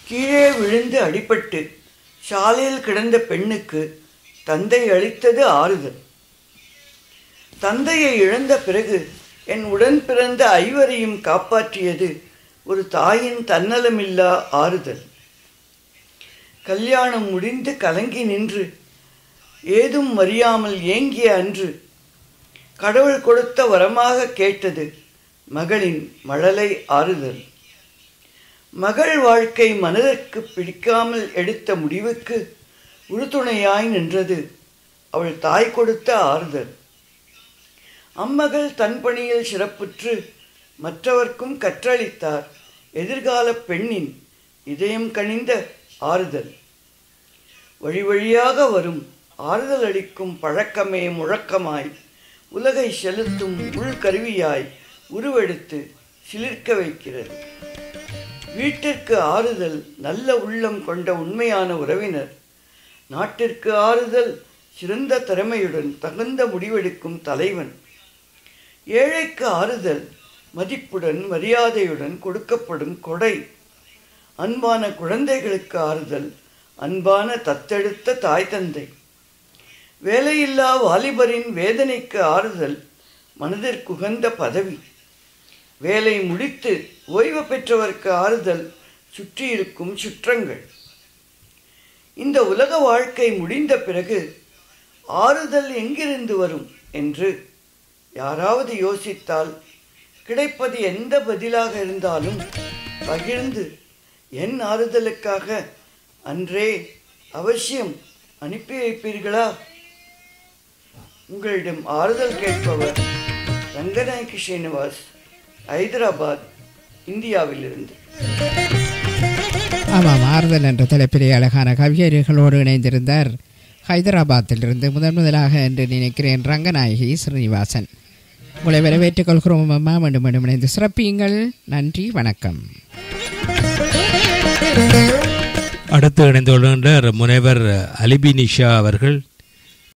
கீழே விழுந்து அடிபட்டு சாலையில் கிடந்த பெண்ணுக்கு தந்தை அளித்தது ஆறுதல் தந்தையை இழந்த பிறகு என் உடன் பிறந்த ஐவரையும் காப்பாற்றியது ஒரு தாயின் தன்னலமில்லா ஆறுதல் கல்யாணம் முடிந்து கலங்கி நின்று ஏதும் அறியாமல் ஏங்கிய அன்று கடவுள் கொடுத்த வரமாக கேட்டது மகளின் மழலை ஆறுதல் மகள் வாழ்க்கை மனதிற்கு பிடிக்காமல் எடுத்த முடிவுக்கு உறுதுணையாய் நின்றது அவள் தாய் கொடுத்த ஆறுதல் அம்மகள் தன் பணியில் சிறப்புற்று மற்றவர்க்கும் கற்றளித்தார் எதிர்கால பெண்ணின் இதயம் கனிந்த ஆறுதல் வழி வழியாக வரும் ஆறுதல் அளிக்கும் பழக்கமே முழக்கமாய் உலகை செலுத்தும் உள்கருவியாய் உருவெடுத்து சிலிர்க்க வைக்கிறது வீட்டிற்கு ஆறுதல் நல்ல உள்ளம் கொண்ட உண்மையான உறவினர் நாட்டிற்கு ஆறுதல் சிறந்த திறமையுடன் தகுந்த முடிவெடுக்கும் தலைவன் ஏழைக்கு ஆறுதல் மதிப்புடன் மரியாதையுடன் கொடுக்கப்படும் கொடை அன்பான குழந்தைகளுக்கு ஆறுதல் அன்பான தத்தெடுத்த தாய் தந்தை வேலையில்லா வாலிபரின் வேதனைக்கு ஆறுதல் மனதிற்குகந்த பதவி வேலை முடித்து ஓய்வு பெற்றவருக்கு ஆறுதல் சுற்றியிருக்கும் சுற்றங்கள் இந்த உலக வாழ்க்கை முடிந்த பிறகு ஆறுதல் எங்கிருந்து வரும் என்று யாராவது யோசித்தால் கிடைப்பது எந்த பதிலாக இருந்தாலும் பகிர்ந்து என் ஆறுதலுக்காக அன்றே அவசியம் அனுப்பி வைப்பீர்களா உங்களிடம் ஆறுதல் கேட்பவர் ரங்கநாயகி ஸ்ரீனிவாஸ் ஹைதராபாத் இந்தியாவிலிருந்து ஆமாம் ஆறுதல் என்ற தலைப்பிலே அழகான கவியர்களோடு இணைந்திருந்தார் ஹைதராபாத்திலிருந்து முதன் முதலாக என்று நினைக்கிறேன் ரங்கநாயகி ஸ்ரீனிவாசன் உங்களை வரவேற்றுக் கொள்கிறோம் அம்மா மீண்டும் மீண்டும் இணைந்து சிறப்பியுங்கள் நன்றி வணக்கம் அடுத்து இணைந்து கொள்கின்றார் முனைவர் அலிபி நிஷா அவர்கள்